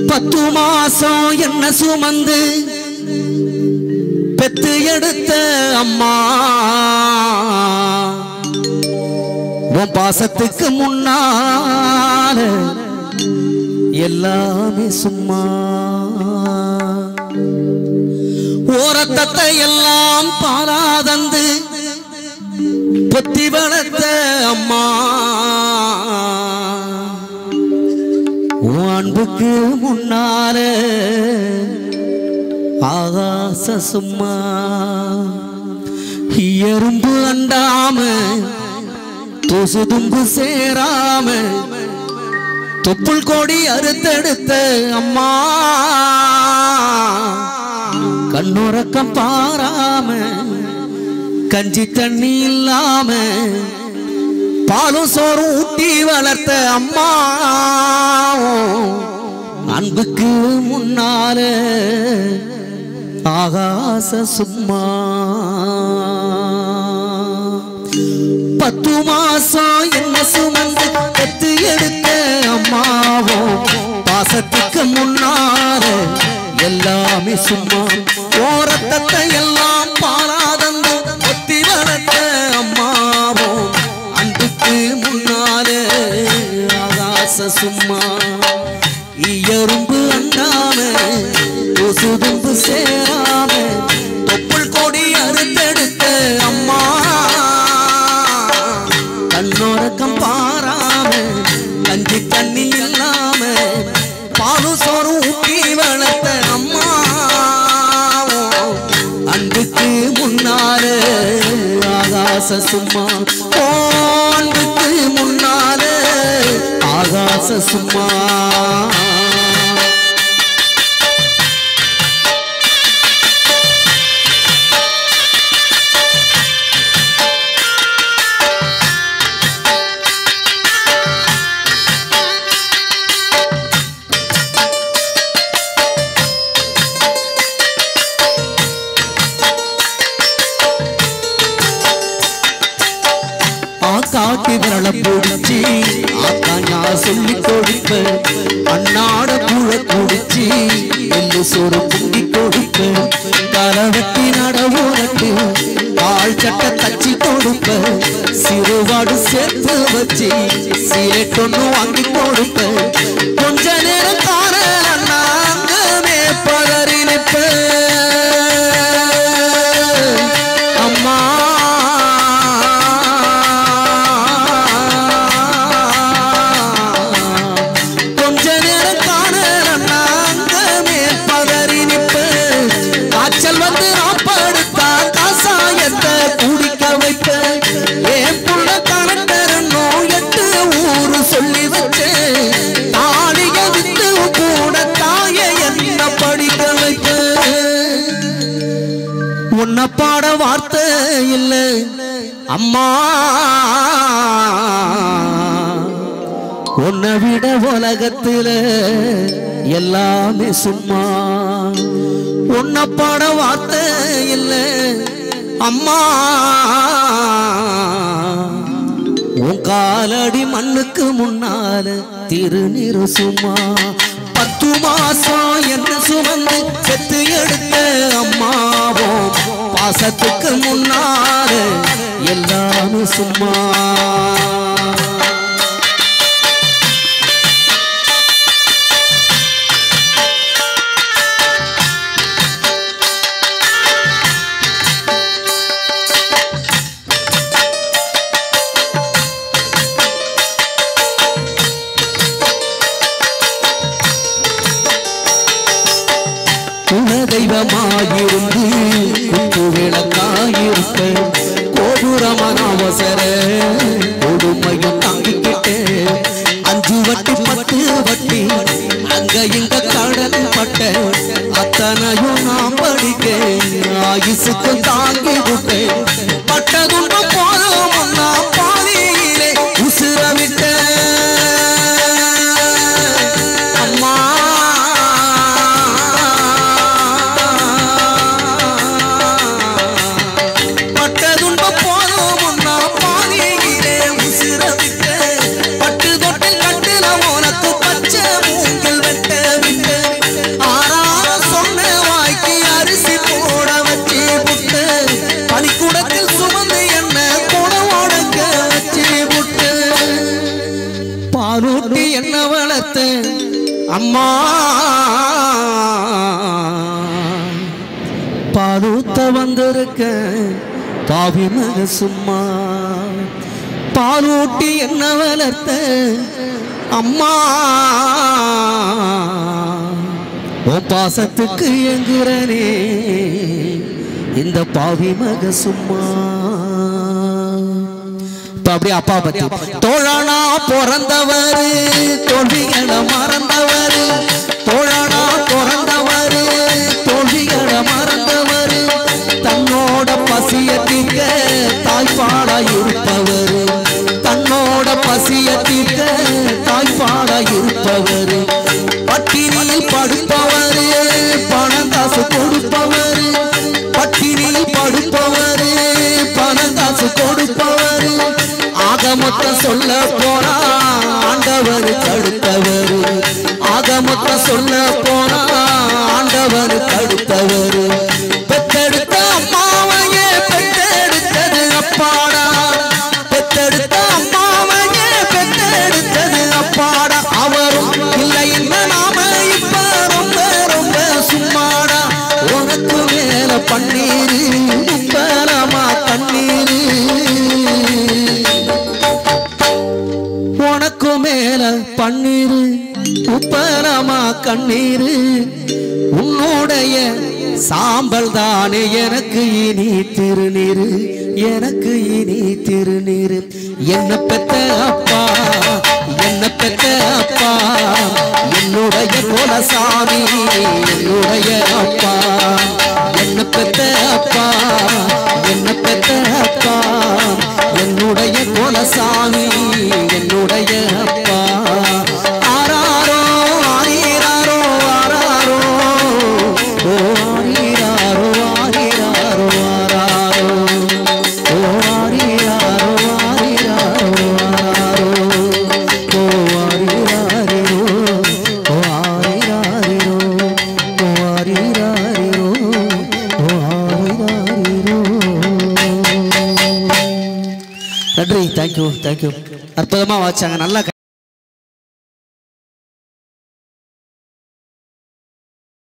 பத்து மாசம் என்ன சுமந்து பெத்து எடுத்த அம்மா உன் பாசத்துக்கு முன்னால எல்லாமே சும்மா ஓரத்தத்தை எல்லாம் பாராதந்து பொத்தி வளர்த்த அம்மா உன் அன்புக்கு முன்னால ஆகாச சும்மா எறும்பு அண்டாம தூசு தும்பு சேராம தொப்புள் கொடி அறுத்தெடுத்த அம்மா கண்ணுறக்கம் பாராம கஞ்சி தண்ணி இல்லாம பாலும் சோறும் ஊட்டி வளர்த்த அம்மா அன்புக்கு முன்னால ஆகாச சும்மா பத்து மாசம் என்ன சுமந்து கத்து எடுத்த அம்மாவோ பாசத்துக்கு முன்னால எல்லாமே சும்மா ஓரத்தத்தை எல்லாம் பாராதந்து ஒத்தி வளர்த்த அம்மாவோ அன்புக்கு முன்னால ஆகாச சும்மா எறும்பு அண்டாம கொசுதும்பு சேராம தொப்புள் கொடி அறுத்தெடுத்த அம்மா கண்ணோரக்கம் பாராம கஞ்சி தண்ணி இல்லாம பாலும் சோறும் ஊட்டி வளர்த்த அம்மா அன்புக்கு முன்னால ஆகாச சும்மா ஓ அன்புக்கு முன்னால ஆகாச சும்மா ஆக்காட்டி விரல பிடிச்சி ஆக்கா நான் சொல்லி கொடுப்பேன் அண்ணாட கூழ குடிச்சி எள்ளு சோறு குண்டி கொடுப்பேன் கரவெட்டி நடவுரட்டு ஆள் சட்ட தச்சி கொடுப்பேன் சிறுவாடு சேர்த்து வச்சு சீரட்டொன்னு வாங்கி கொடுப்பேன் கொஞ்ச நேரம் காணல நாங்கமே பதறி நிற்பேன் அம்மா கொஞ்ச நேரம் காணல நாங்கமே பதறி நிற்பேன் காய்ச்சல் வந்து ஆப்படுத்தா காசாயத்தை குடிக்க வைப்பேன் என் புள்ள கணக்கரனோ எட்டு ஊரு சொல்லி வச்சேன் தாலிக விட்டு கூட தாய என்ன படிக்க வைப்பேன் உன்னை பாட வார்த்தை இல்லை அம்மா உன்னை விட உலகத்துல எல்லாமே சும்மா உன்னை பாட வார்த்தை இல்லை அம்மா உன் காலடி மண்ணுக்கு முன்னால திருநீரு சும்மா பத்து மாசம் என்ன சுமந்து செத்து எடுத்த அம்மாவோ பாசத்துக்கு முன்னால எல்லாமே சும்மா குலதெய்வமாயிருந்து குத்து விளக்காயிருக்க கோபுரமான அவசர கொடுமையும் தாங்கிக்கிட்டு அஞ்சு வட்டி பத்து வட்டி அங்க இங்க கடன் பட்ட அத்தனையும் நான் படிக்க ஆயுசுக்கு தாங்கி விட்டேன் பட்ட துன்பம் போதும் நான் பாதியிலே உசுர விட்டேன் அம்மா பட்ட துன்பம் போதும் முன்னா பாதியிலே உசுர விட்டேன் பட்டு தொட்டில் கட்டுல உனக்கு பச்சை மூங்கில் வெட்ட விட்டேன் என்ன வளர்த்த அம்மா பாலூத்த வந்திருக்க பாவி மக சும்மா பாலூட்டி என்ன வளர்த்த அம்மா ஓ பாசத்துக்கு எங்குறனே இந்த பாவி மக சும்மா இப்ப அப்படியே அப்பா பத்தி தோழனா பிறந்தவர் தோல்விகளை மறந்தவர் தோழனா பிறந்தவர் தோல்விகளை மறந்தவர் தன்னோட பசிய தீர்க்க தாய்ப்பாடா இருப்பவர் தன்னோட பசிய தீர்க்க தாய்ப்பாடா இருப்பவர் பட்டினியில் படுப்பவர் பணம் காசு கொடுப்பவர் பட்டினியில் படுப்பவர் பணம் காசு கொடுப்பவர் ஆக மொத்தம் சொல்ல போனா ஆண்டவர் தடுத்தவர் ஆக மொத்தம் சொல்ல போனா ஆண்டவர் தடுத்தவர் பெத்தெடுத்த அம்மாவையே பெத்தெடுத்தது அப்பாடா பெத்தெடுத்த அம்மாவையே பெத்தெடுத்தது அப்பாடா அவரும் இல்லை என்ன நாம இப்ப ரொம்ப ரொம்ப சும்மாடா உனக்கு மேல பன்னீரு உப்பரமா தண்ணீரு உனக்கு மேல பன்னீரு உப்பரமா கண்ணீரு உன்னுடைய சாம்பல் தானே எனக்கு இனி திருநீரு எனக்கு இனி திருநீரு என்ன பெத்த அப்பா என்ன பெத்த அப்பா என்னுடைய குலசாமி என்னுடைய அப்பா என்ன பெத்த அப்பா என்ன பெத்த அப்பா என்னுடைய குலசாமி என்னுடைய அப்பா ஆராரோ ஆரீராரோ ஆராரோ ஓ ஆரீராரோ ஆரீராரோ ஆராரோ ஓ ஆரீராரோ ஆரீராரோ ஆராரோ ஓ ஆரீராரிரோ ஓ ஆரீராரிரோ ஓ ஆரீராரிரோ ஓ ஆரீராரிரோ நன்றி தேங்க்யூ தேங்க்யூ அற்புதமா வாச்சாங்க நல்லா